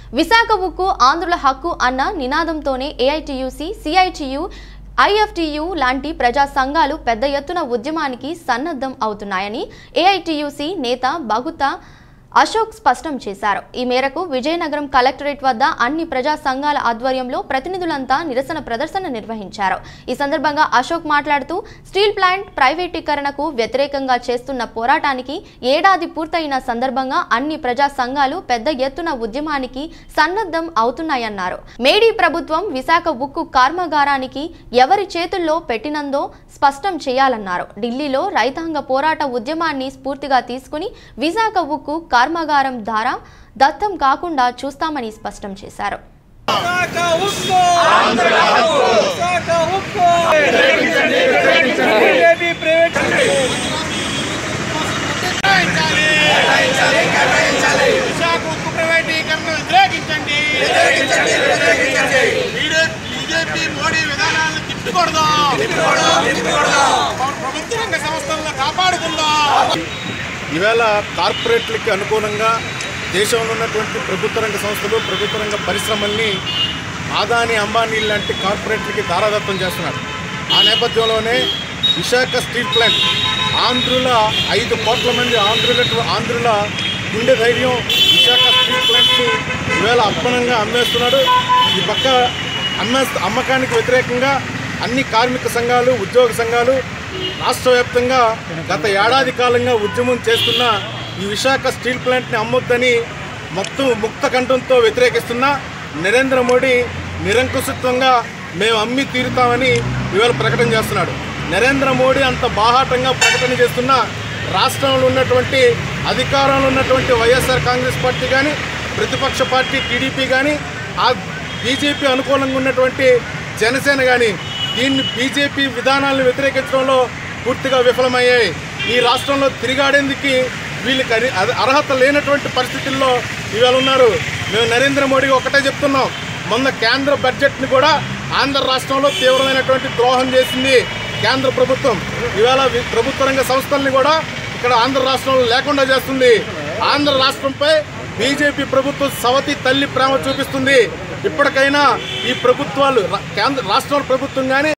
విశాఖ ఉక్కు ఆంధ్రుల హక్కు అన్న నినాదంతోనే ఏఐటియుసి సిఐటియు ఐఎఫ్టియు లాంటి ప్రజా సంఘాలు పెద్ద ఎత్తున ఉద్యమానికి సన్నద్ధం అవుతున్నాయని ఏఐటియుసి నేత బగుతా అశోక్ స్పష్టం చేశారు ఈ మేరకు విజయనగరం కలెక్టరేట్ వద్ద అన్ని ప్రజా సంఘాల ఆధ్వర్యంలో ప్రతినిధులంతా నిరసన ప్రదర్శన నిర్వహించారు ఈ సందర్భంగా అశోక్ మాట్లాడుతూ స్టీల్ ప్లాంట్ ప్రైవేటీకరణకు వ్యతిరేకంగా చేస్తున్న పోరాటానికి ఏడాది పూర్తయిన సందర్భంగా అన్ని ప్రజా సంఘాలు పెద్ద ఎత్తున ఉద్యమానికి సన్నద్ధం అవుతున్నాయన్నారు మేడీ ప్రభుత్వం విశాఖ ఉక్కు కర్మాగారానికి ఎవరి చేతుల్లో పెట్టినందో స్పష్టం చేయాలన్నారు ఢిల్లీలో రైతాంగ పోరాట ఉద్యమాన్ని స్ఫూర్తిగా తీసుకుని విశాఖ ఉక్కు కర్మాగారం ద్వారా దత్తం కాకుండా చూస్తామని స్పష్టం చేశారు విశాఖ ఉక్కు విశాఖ ఉక్కు బీజేపీ ప్రైవేట్ విశాఖ ఉక్కు ప్రైవేటీకరణను వ్యతిరేకించండి బీజేపీ మోడీ విధానాలను తిప్పుకొడదాం ప్రభుత్వ రంగ సంస్థలను కాపాడుకుందాం ఈవేళ కార్పొరేట్లకి అనుగుణంగా దేశంలో ఉన్నటువంటి ప్రభుత్వ రంగ సంస్థలు ప్రభుత్వ రంగ పరిశ్రమల్ని ఆదాని అంబానీ లాంటి కార్పొరేట్లకి దారాదత్తం చేస్తున్నారు ఆ నేపథ్యంలోనే విశాఖ స్టీల్ ప్లాంట్ ఆంధ్రుల ఐదు కోట్ల మంది ఆంధ్రుల ఆంధ్రుల గుండె ధైర్యం విశాఖ స్టీల్ ప్లాంట్ని ఈవేళ అప్పనంగా అమ్మేస్తున్నాడు ఈ పక్క అమ్మే అమ్మకానికి వ్యతిరేకంగా అన్ని కార్మిక సంఘాలు ఉద్యోగ సంఘాలు రాష్ట్ర వ్యాప్తంగా గత ఏడాది కాలంగా ఉద్యమం చేస్తున్న ఈ విశాఖ స్టీల్ ప్లాంట్ని అమ్మొద్దని మొత్తం ముక్త కంఠంతో వ్యతిరేకిస్తున్న నరేంద్ర మోడీ నిరంకుశత్వంగా మేము అమ్మి తీరుతామని ఇవాళ ప్రకటన చేస్తున్నాడు నరేంద్ర మోడీ అంత బాహాటంగా ప్రకటన చేస్తున్న రాష్ట్రంలో ఉన్నటువంటి అధికారంలో ఉన్నటువంటి వైఎస్ఆర్ కాంగ్రెస్ పార్టీ కానీ ప్రతిపక్ష పార్టీ టీడీపీ కానీ ఆ బీజేపీ అనుకూలంగా ఉన్నటువంటి జనసేన కానీ దీన్ని బీజేపీ విధానాలను వ్యతిరేకించడంలో పూర్తిగా విఫలమయ్యాయి ఈ రాష్ట్రంలో తిరిగాడేందుకు వీళ్ళకి అరి- అర్- అర్హత లేనటువంటి పరిస్థితుల్లో ఇవాళ ఉన్నారు మేము నరేంద్ర మోడీకి ఒకటే చెప్తున్నాం మొన్న కేంద్ర బడ్జెట్ని కూడా ఆంధ్ర రాష్ట్రంలో తీవ్రమైనటువంటి ద్రోహం చేసింది కేంద్ర ప్రభుత్వం ఇవాళ వి- ప్రభుత్వ రంగ సంస్థల్ని కూడా ఇక్కడ ఆంధ్ర రాష్ట్రంలో లేకుండా చేస్తుంది ఆంధ్ర రాష్ట్రంపై బీజేపీ ప్రభుత్వం సవతి తల్లి ప్రేమ చూపిస్తుంది ఇప్పటికైనా ఈ ప్రభుత్వాలు రా- కేంద్ర రాష్ట్రాల ప్రభుత్వం కానీ